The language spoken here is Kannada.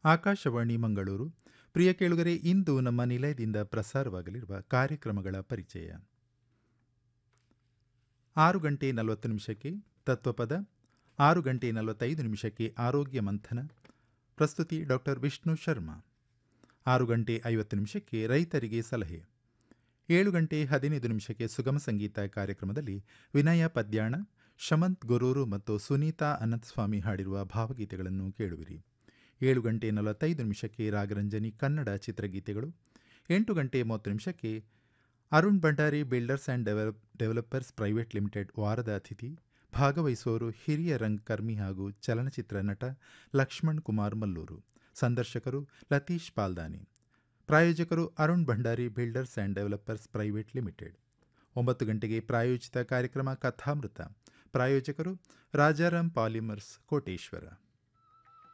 ಆಕಾಶವಾಣಿ ಮಂಗಳೂರು ಪ್ರಿಯ ಕೇಳುಗರೆ ಇಂದು ನಮ್ಮ ನಿಲಯದಿಂದ ಪ್ರಸಾರವಾಗಲಿರುವ ಕಾರ್ಯಕ್ರಮಗಳ ಪರಿಚಯ ಆರು ಗಂಟೆ ನಲವತ್ತು ನಿಮಿಷಕ್ಕೆ ತತ್ವಪದ ಆರು ಗಂಟೆ ನಲವತ್ತೈದು ನಿಮಿಷಕ್ಕೆ ಆರೋಗ್ಯ ಮಂಥನ ಪ್ರಸ್ತುತಿ ಡಾಕ್ಟರ್ ವಿಷ್ಣು ಶರ್ಮಾ ಆರು ಗಂಟೆ ಐವತ್ತು ನಿಮಿಷಕ್ಕೆ ರೈತರಿಗೆ ಸಲಹೆ ಏಳು ಗಂಟೆ ಹದಿನೈದು ನಿಮಿಷಕ್ಕೆ ಸುಗಮ ಸಂಗೀತ ಕಾರ್ಯಕ್ರಮದಲ್ಲಿ ವಿನಯ ಪದ್ಯಾಣ ಶಮಂತ್ ಗೊರೂರು ಮತ್ತು ಸುನೀತಾ ಅನಂತಸ್ವಾಮಿ ಹಾಡಿರುವ ಭಾವಗೀತೆಗಳನ್ನು ಕೇಳುವಿರಿ ಏಳು ಗಂಟೆ ನಲವತ್ತೈದು ನಿಮಿಷಕ್ಕೆ ರಾಗರಂಜನಿ ಕನ್ನಡ ಚಿತ್ರಗೀತೆಗಳು ಎಂಟು ಗಂಟೆ ಮೂವತ್ತು ನಿಮಿಷಕ್ಕೆ Arun Bhandari builders and develop developers private limited ವಾರದ ಅತಿಥಿ ಭಾಗವಹಿಸುವವರು ಹಿರಿಯ ರಂಗಕರ್ಮಿ ಹಾಗೂ ಚಲನಚಿತ್ರ ನಟ ಲಕ್ಷ್ಮಣ್ ಕುಮಾರ್ ಮಲ್ಲೂರು ಸಂದರ್ಶಕರು ಲತೀಶ್ ಪಾಲ್ದಾನಿ ಪ್ರಾಯೋಜಕರು Arun Bhandari builders and developers private limited ಒಂಬತ್ತು ಗಂಟೆಗೆ ಪ್ರಾಯೋಜಿತ ಕಾರ್ಯಕ್ರಮ ಕಥಾಮೃತ ಪ್ರಾಯೋಜಕರು ರಾಜಾರಾಮ್ ಪಾಲಿಮರ್ಸ್ ಕೋಟೇಶ್ವರ